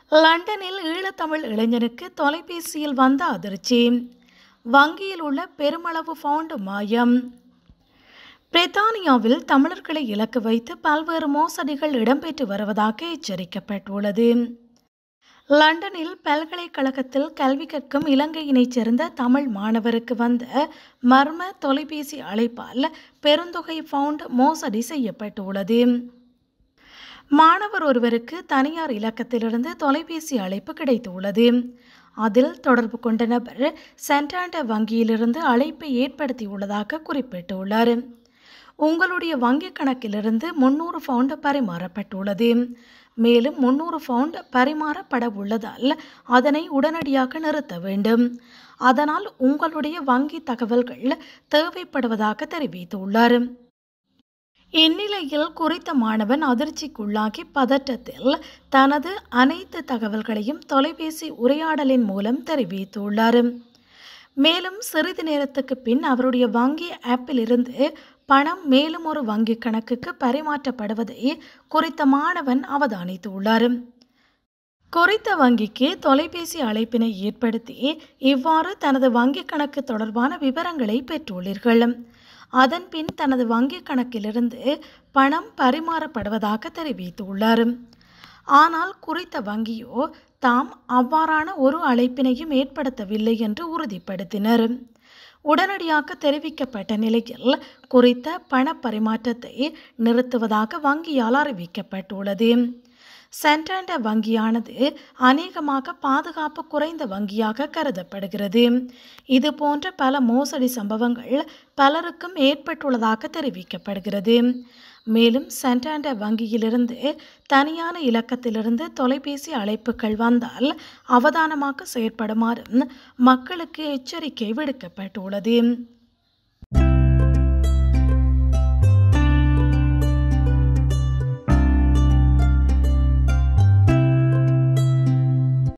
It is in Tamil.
லண்டனில் ஈழத்தமிழ் இளைஞனுக்கு தொலைபேசியில் வந்த அதிர்ச்சி வங்கியில் உள்ள பெருமளவு பவுண்டு மாயம் பிரித்தானியாவில் தமிழர்களை இலக்கு வைத்து பல்வேறு மோசடிகள் இடம்பெற்று வருவதாக எச்சரிக்கப்பட்டுள்ளது லண்டனில் பல்கலைக்கழகத்தில் கல்வி கற்கும் இலங்கையினைச் சேர்ந்த தமிழ் மாணவருக்கு வந்த மர்ம தொலைபேசி அழைப்பால் பெருந்தொகை பவுண்ட் மோசடி செய்யப்பட்டுள்ளது மாணவர் ஒருவருக்கு தனியார் இலக்கத்திலிருந்து தொலைபேசி அழைப்பு கிடைத்துள்ளது அதில் தொடர்பு கொண்ட நபர் சென்டாண்டர் வங்கியிலிருந்து அழைப்பை ஏற்படுத்தியுள்ளதாக குறிப்பிட்டுள்ளார் உங்களுடைய வங்கிக் கணக்கிலிருந்து முன்னூறு பவுண்டு பரிமாறப்பட்டுள்ளது மேலும் முன்னூறு பவுண்ட் பரிமாறப்பட உள்ளதால் அதனை உடனடியாக நிறுத்த வேண்டும் அதனால் உங்களுடைய வங்கி தகவல்கள் தேவைப்படுவதாக தெரிவித்துள்ளார் இந்நிலையில் குறித்த மாணவன் அதிர்ச்சிக்குள்ளாகி பதற்றத்தில் தனது அனைத்து தகவல்களையும் தொலைபேசி உரையாடலின் மூலம் தெரிவித்துள்ளார் மேலும் சிறிது நேரத்துக்கு பின் அவருடைய வங்கி ஆப்பில் இருந்து பணம் மேலும் ஒரு வங்கி கணக்குக்கு பரிமாற்றப்படுவதை குறித்த மாணவன் அவதானித்துள்ளார் குறித்த வங்கிக்கு தொலைபேசி அழைப்பினை ஏற்படுத்தி இவ்வாறு தனது வங்கி கணக்கு தொடர்பான விவரங்களை பெற்றுள்ளீர்கள் அதன்பின் தனது வங்கி கணக்கிலிருந்து பணம் பரிமாறப்படுவதாக தெரிவித்துள்ளார் ஆனால் குறித்த வங்கியோ தாம் அவ்வாறான ஒரு அழைப்பினையும் ஏற்படுத்தவில்லை என்று உறுதிப்படுத்தினர் உடனடியாக தெரிவிக்கப்பட்ட நிலையில் குறித்த பண பரிமாற்றத்தை நிறுத்துவதாக வங்கியால் அறிவிக்கப்பட்டுள்ளது சென்டாண்டர் வங்கியானது அநேகமாக பாதுகாப்பு குறைந்த வங்கியாக கருதப்படுகிறது இது போன்ற பல மோசடி சம்பவங்கள் பலருக்கும் ஏற்பட்டுள்ளதாக தெரிவிக்கப்படுகிறது மேலும் சென்டாண்டர் வங்கியிலிருந்து தனியான இலக்கத்திலிருந்து தொலைபேசி அழைப்புகள் வந்தால் அவதானமாக செயற்படுமாறு மக்களுக்கு எச்சரிக்கை விடுக்கப்பட்டுள்ளது